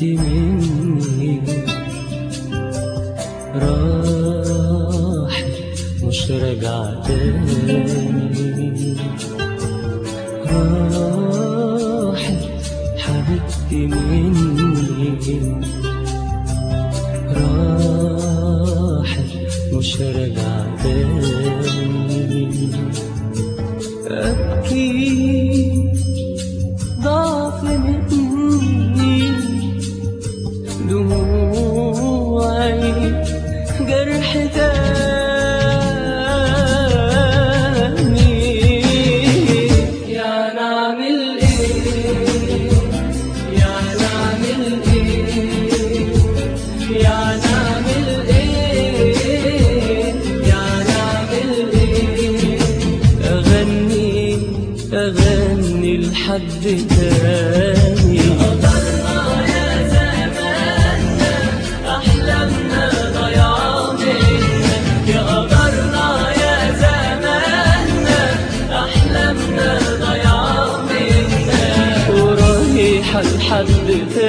مني راحت مش راجعة تاني راحت حبيبتي مني راحت مش راجعة تاني أبكي ضعف مني دموعي جرح تاني يا نعمل ايه يا نعمل ايه يا نعمل ايه يا نعمل ايه اغني اغني لحد تاني قدرنا يا زماننا احلامنا ضيعة منا يا قدرنا يا زماننا احلامنا ضيعة منا ورايحة لحد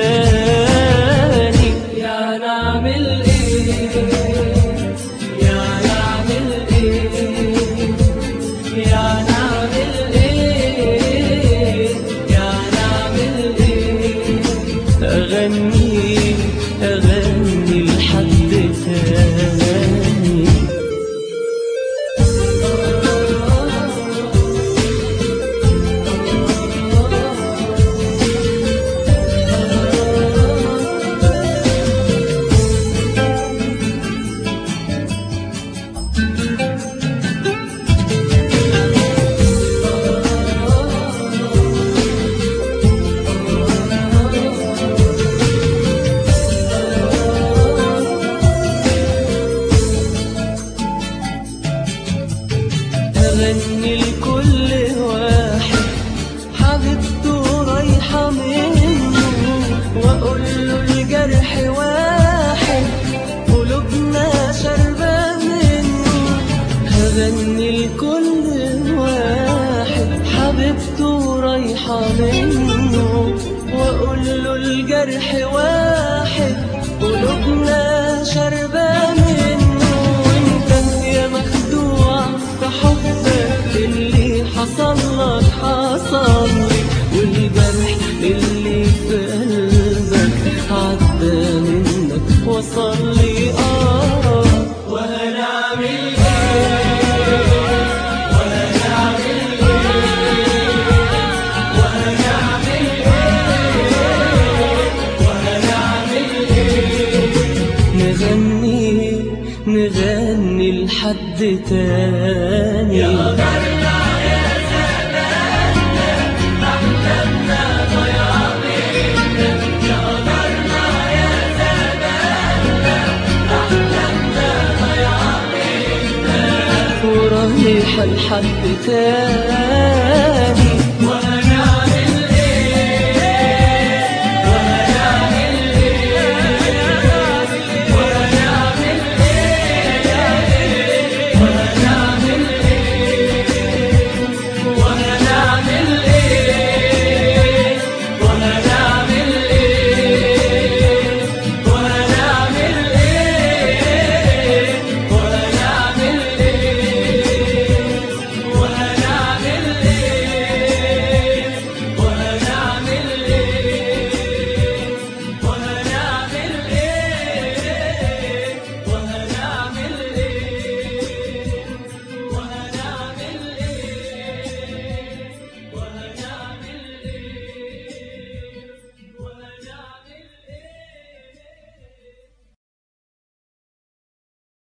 تاني يا نعمل ايه يا نعمل ايه يا نعمل ايه يا نعمل ايه اغني اغني لحد تاني أغني لكل واحد حبيبته رايحة منه وأقول له الجرح واحد قلوبنا شربة منه هغني لكل واحد حبيبته رايحة منه وأقول له الجرح واحد قلوبنا شربة منه وانت يا مخدوع في حبك اللي حصل لك حصل لي والجرح اللي في قلبك عدى منك وصل لي اه وهنعمل نغني نغني لحد تاني يا ورايحة لحد تاني